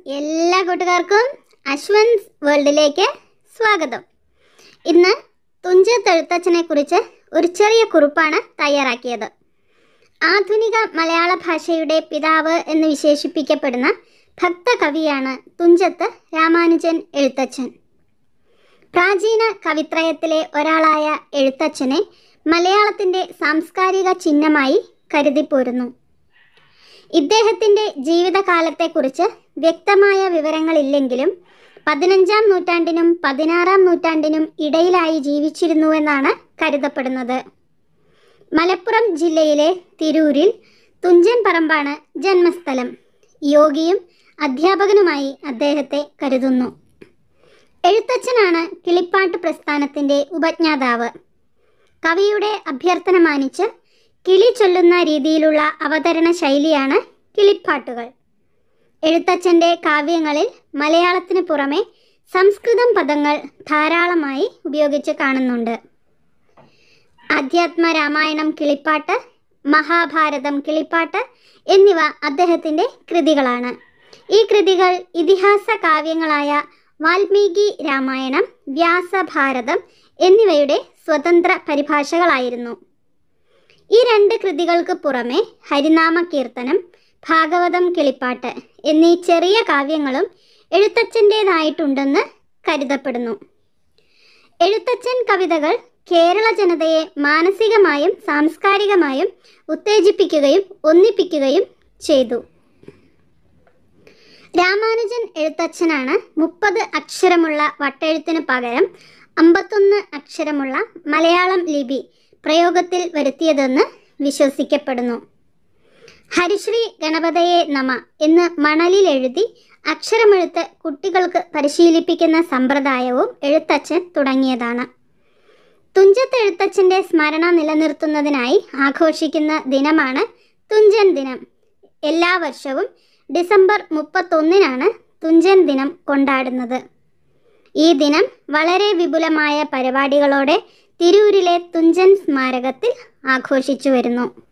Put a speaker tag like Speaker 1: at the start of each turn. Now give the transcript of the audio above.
Speaker 1: എല്ലാ കൂട്ടുകാർക്കും അശ്വൻസ് വേൾഡിലേക്ക് സ്വാഗതം ഇന്ന് തുഞ്ചത്ത് എഴുത്തച്ഛനെ കുറിച്ച് ഒരു ചെറിയ കുറിപ്പാണ് തയ്യാറാക്കിയത് ആധുനിക മലയാള ഭാഷയുടെ പിതാവ് എന്ന് വിശേഷിപ്പിക്കപ്പെടുന്ന ഭക്തകവിയാണ് തുഞ്ചത്ത് രാമാനുജൻ എഴുത്തച്ഛൻ പ്രാചീന കവിത്രയത്തിലെ ഒരാളായ എഴുത്തച്ഛനെ മലയാളത്തിൻ്റെ സാംസ്കാരിക ചിഹ്നമായി കരുതിപ്പോരുന്നു ഇദ്ദേഹത്തിൻ്റെ ജീവിതകാലത്തെക്കുറിച്ച് വ്യക്തമായ വിവരങ്ങളില്ലെങ്കിലും പതിനഞ്ചാം നൂറ്റാണ്ടിനും പതിനാറാം നൂറ്റാണ്ടിനും ഇടയിലായി ജീവിച്ചിരുന്നുവെന്നാണ് കരുതപ്പെടുന്നത് മലപ്പുറം ജില്ലയിലെ തിരൂരിൽ തുഞ്ചൻ പറമ്പാണ് ജന്മസ്ഥലം യോഗിയും അധ്യാപകനുമായി അദ്ദേഹത്തെ കരുതുന്നു എഴുത്തച്ഛനാണ് കിളിപ്പാട്ട് പ്രസ്ഥാനത്തിൻ്റെ ഉപജ്ഞാതാവ് കവിയുടെ അഭ്യർത്ഥന മാനിച്ച് കിളി ചൊല്ലുന്ന രീതിയിലുള്ള അവതരണ ശൈലിയാണ് കിളിപ്പാട്ടുകൾ എഴുത്തച്ഛൻ്റെ കാവ്യങ്ങളിൽ മലയാളത്തിന് പുറമെ സംസ്കൃതം പദങ്ങൾ ധാരാളമായി ഉപയോഗിച്ച് കാണുന്നുണ്ട് അധ്യാത്മ രാമായണം കിളിപ്പാട്ട് മഹാഭാരതം കിളിപ്പാട്ട് എന്നിവ അദ്ദേഹത്തിൻ്റെ കൃതികളാണ് ഈ കൃതികൾ ഇതിഹാസ കാവ്യങ്ങളായ വാൽമീകി രാമായണം വ്യാസഭാരതം എന്നിവയുടെ സ്വതന്ത്ര പരിഭാഷകളായിരുന്നു ഈ രണ്ട് കൃതികൾക്ക് പുറമെ ഹരിനാമ കീർത്തനം ഭാഗവതം കിളിപ്പാട്ട് എന്നീ ചെറിയ കാവ്യങ്ങളും എഴുത്തച്ഛൻ്റേതായിട്ടുണ്ടെന്ന് കരുതപ്പെടുന്നു എഴുത്തച്ഛൻ കവിതകൾ കേരള ജനതയെ മാനസികമായും സാംസ്കാരികമായും ഉത്തേജിപ്പിക്കുകയും ഒന്നിപ്പിക്കുകയും ചെയ്തു രാമാനുജൻ എഴുത്തച്ഛനാണ് മുപ്പത് അക്ഷരമുള്ള വട്ടെഴുത്തിന് പകരം അമ്പത്തൊന്ന് അക്ഷരമുള്ള മലയാളം ലിപി പ്രയോഗത്തിൽ വരുത്തിയതെന്ന് വിശ്വസിക്കപ്പെടുന്നു ഹരിശ്രീ ഗണപതയെ നമ എന്ന് മണലിൽ എഴുതി അക്ഷരമെഴുത്ത് കുട്ടികൾക്ക് പരിശീലിപ്പിക്കുന്ന സമ്പ്രദായവും എഴുത്തച്ഛൻ തുടങ്ങിയതാണ് തുഞ്ചത്ത് എഴുത്തച്ഛൻ്റെ സ്മരണ നിലനിർത്തുന്നതിനായി ആഘോഷിക്കുന്ന ദിനമാണ് തുഞ്ചൻ ദിനം എല്ലാ വർഷവും ഡിസംബർ മുപ്പത്തൊന്നിനാണ് തുഞ്ചൻ ദിനം കൊണ്ടാടുന്നത് ഈ ദിനം വളരെ വിപുലമായ പരിപാടികളോടെ തിരൂരിലെ തുഞ്ചൻ സ്മാരകത്തിൽ ആഘോഷിച്ചു വരുന്നു